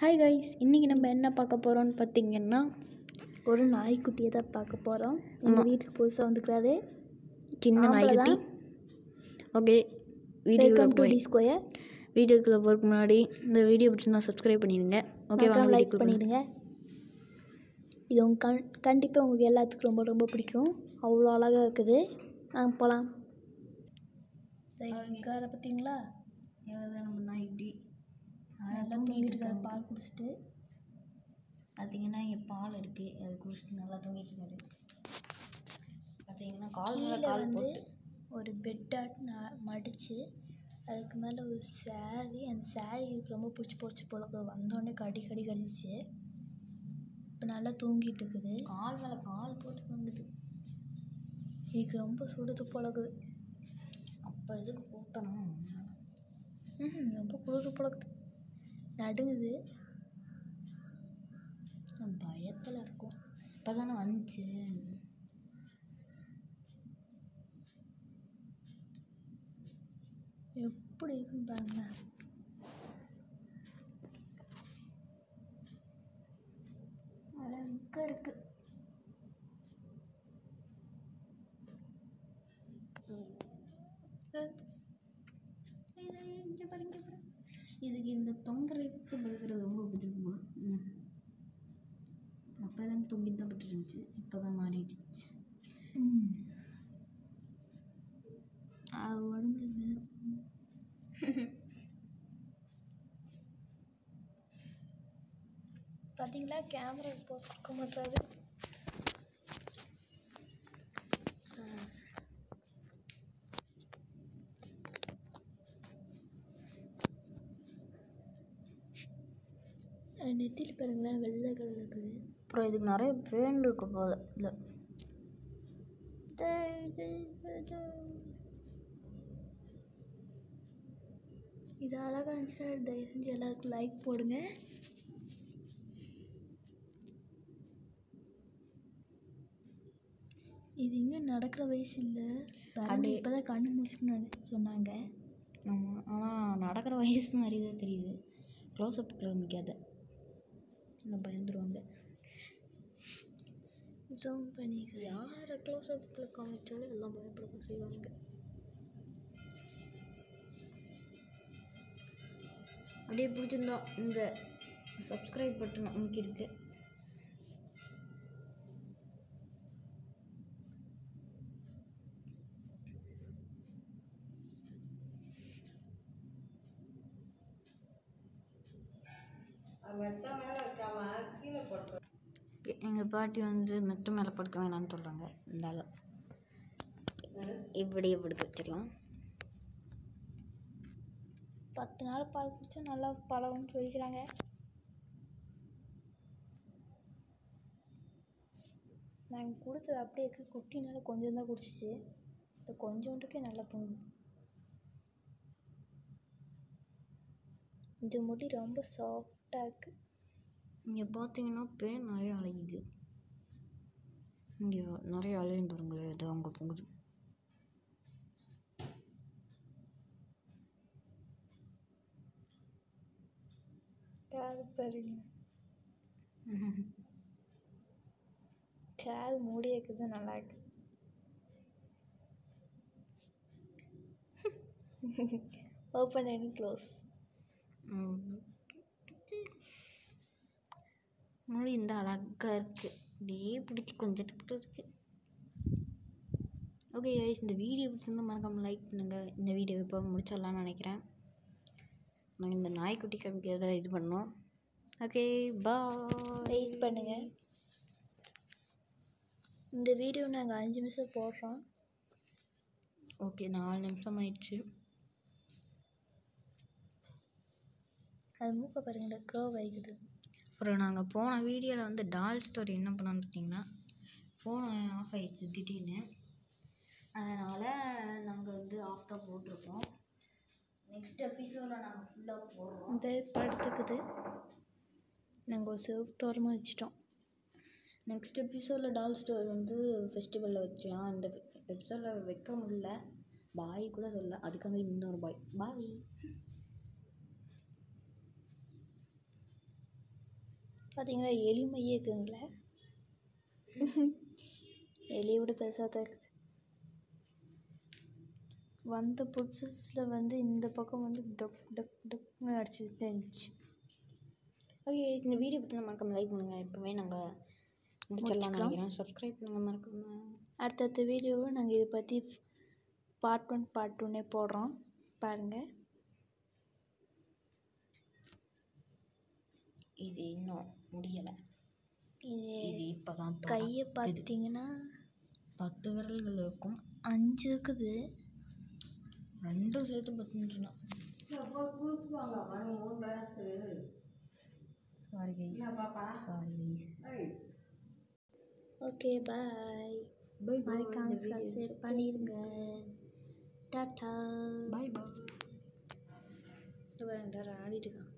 Hi guys இன்றைக்கி நம்ம என்ன பார்க்க போகிறோம்னு பார்த்தீங்கன்னா ஒரு நாய்க்குட்டியை தான் பார்க்க போகிறோம் எங்கள் வீட்டுக்கு புதுசாக வந்துக்கிறாரு சின்ன ஆம்பளை நாய்க்குட்டி okay video welcome to T square வீடியோக்குள்ளே போகிறதுக்கு முன்னாடி இந்த வீடியோ பிடிச்சிருந்தா சப்ஸ்கிரைப் பண்ணிடுங்க ஓகே வாங்க லைக் வீடியோக்குள்ள போலாம். பண்ணிடுங்க இது உங்க கண் கண்டிப்பாக உங்களுக்கு எல்லாத்துக்கும் ரொம்ப ரொம்ப பிடிக்கும் அவ்வளோ அழகாக இருக்குது நாங்கள் போகலாம் காரை பார்த்தீங்களா இவர்தான் நம்ம நாய்க்குட்டி நல்லா தூங்கிட்டு இருக்காரு பால் குடிச்சிட்டு பார்த்தீங்கன்னா இங்கே பால் இருக்குது அது குடிச்சிட்டு நல்லா தூங்கிட்டு இருக்காரு பார்த்தீங்கன்னா கால் மேலே கீழே கால் வந்து போட்டு ஒரு பெட்டாட் மடித்து அதுக்கு மேலே ஒரு saree அந்த saree இதுக்கு ரொம்ப பிடிச்சி போச்சு போல இருக்குது. வந்தோடனே கடி கடி கடிச்சிச்சு இப்போ நல்லா தூங்கிட்டு இருக்குது கால் மேலே கால் போட்டு தூங்குது இதுக்கு ரொம்ப சுடுது போலகுது அப்போ எதுக்கு ஊற்றணும் ம் ரொம்ப குளிர் போலகுது நடுங்குது பயத்தில் இருக்கும் இப்போ தானே வந்துச்சு எப்படி இருக்குன்னு பாருங்களேன் அழகாக இருக்குது இதுக்கு இந்த தொங்கரைத்து படுக்கிறது ரொம்ப பிடிக்கும் அப்போ தான் தொங்கிட்டு தான் பட்டு இருந்துச்சு இப்போ தான் மாறிடுச்சு அது உடம்புல பார்த்தீங்களா கேமரா போஸ் கொடுக்க மாட்டாரு நெத்தியில் பாருங்களேன் வெள்ளை கலர் இருக்குது அப்புறம் இதுக்கு நிறைய பேன் இருக்கு போல இல்லை இது அழகாக இருந்துச்சுன்னா தயவு செஞ்சு எல்லாருக்கும் லைக் போடுங்க இது இன்னும் நடக்கிற வயசு இல்லை பிறந்து அப்படியே- இப்போ தான் கண்ணு முடிச்சுக்கணும்னு சொன்னாங்க ஆமாம் ஆனால் நடக்கிற வயசு மாதிரி தான் தெரியுது க்ளோஸ்அப் காமிக்காத இல்லை பயந்துருவாங்க ஜூம் பண்ணிக்கிறேன் யாரை க்ளோஸ்அப்பில் காமிச்சாலும் எல்லாம் பயப்பட செய்வாங்க அப்படியே பிடிச்சிருந்தா இந்த சப்ஸ்கிரைப் பட்டன் அமைக்கிருக்கு எங்கள் பாட்டி வந்து மெத்த மேலே படுக்க வேணாம்னு சொல்கிறாங்க இருந்தாலும் இப்படியே படுக்க வச்சிடலாம் பத்து நாள் பால் குடிச்சா நல்லா பழகும்னு சொல்லிக்கிறாங்க நாங்கள் கொடுத்தது அப்படியே இருக்கு குட்டினால கொஞ்சம் தான் குடிச்சிச்சு இந்த கொஞ்சோண்டுக்கே நல்லா தூங்குது இது முடி ரொம்ப சாஃப்டாக இருக்குது இங்கே பார்த்தீங்கன்னா பேன் நிறைய அலையுது இங்கே நிறைய அலையும் பாருங்களேன் இது அங்கே போகுது காது பாருங்க காது மூடி வைக்கிறது நல்லா இருக்கு ஓப்பன் அண்ட் க்ளோஸ் மொழி இந்த அழகாக இருக்குது அப்படியே பிடிச்சி கொஞ்சம் இருக்கு ஓகே guys இந்த வீடியோ பிடிச்சிருந்தா மறக்காமல் லைக் பண்ணுங்கள் இந்த வீடியோ இப்போ முடிச்சிடலாம்னு நினைக்கிறேன் நாங்கள் இந்த நாய்க்குட்டி காமிக்கிறத இது பண்ணோம் ஓகே பா வெயிட் பண்ணுங்க இந்த வீடியோ நாங்கள் அஞ்சு நிமிஷம் போடுறோம் ஓகே நாலு நிமிஷம் ஆயிடுச்சு அது மூக்க பாருங்களேன் கர்வ் ஆகிக்குது அப்புறம் நாங்கள் போன வீடியோவில் வந்து டால் ஸ்டோரி என்ன பண்ணோம்னு பார்த்தீங்கன்னா ஃபோன் ஆஃப் ஆயிடுச்சு திடீர்னு அதனால் நாங்கள் வந்து ஆஃப் தான் போட்டிருக்கோம் நெக்ஸ்ட் எபிசோடில் நாங்கள் ஃபுல்லாக போடுறோம் இந்த படுத்துக்குது நாங்கள் ஒரு செவத்தோரமாக வச்சிட்டோம் நெக்ஸ்ட் எபிசோடில் டால் ஸ்டோரி வந்து ஃபெஸ்டிவலில் வச்சுக்கலாம் இந்த எபிசோடில் வைக்க முடியல பாய் கூட சொல்ல அதுக்காக இன்னொரு பாய் பாய் பார்த்தீங்களா எலிமையே இருக்குங்களே எலியை விட பெருசாக தான் இருக்குது வந்த புதுசில் வந்து இந்த பக்கம் வந்து டொக் டொக் டொக்னு அடிச்சுட்டு இருந்துச்சு ஓகே இந்த வீடியோ பற்றி மறக்காம லைக் பண்ணுங்கள் இப்போவே நாங்கள் முடிச்சிடலாம் முடிச்சுக்கலாம். நினைக்கிறேன் சப்ஸ்கிரைப் பண்ணுங்கள் மறக்காம அடுத்தடுத்த வீடியோவில் நாங்கள் இதை பற்றி பார்ட் ஒன் பார்ட் டூனே போடுறோம் பாருங்கள் இது இன்னும் முடியலை இது இது இப்போ தான் கையை பார்த்தீங்கன்னா பத்து விரல்கள் இருக்கும் அஞ்சு இருக்குது ரெண்டும் சேர்த்து பத்துனா sorry guys sorry guys okay bye bye மறக்காம சப்ஸ்கிரைப் பண்ணிடுங்க டாட்டா பை பை ஆடிட்டு இருக்கான்